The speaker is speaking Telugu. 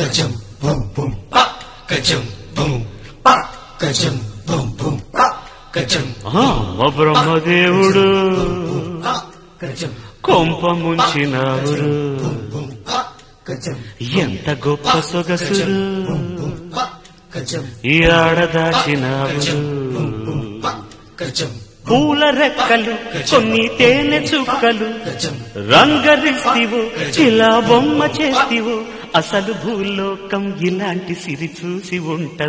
Ka-chum, boom, boom, pa. Ka-chum, boom, pa. Ka-chum, boom, boom, pa. Ka-chum, ఆ, మా బ్రహ్మదేవుడు pa. Ka-chum, కొంప ముంచినావురు boom, pa. Ka-chum, ఎంత గొప్ప సొగసురు boom, pa. Ka-chum, ఈ ఆడదాచినావురు pa. Ka-chum, పూల రెక్కలు కొన్ని తేనె చుక్కలు ka-chum, రంగరిస్తివు ఇలా బొమ్మ చేస్తివు అసలు భూలోకం ఇలాంటి సిరి చూసి ఉంటది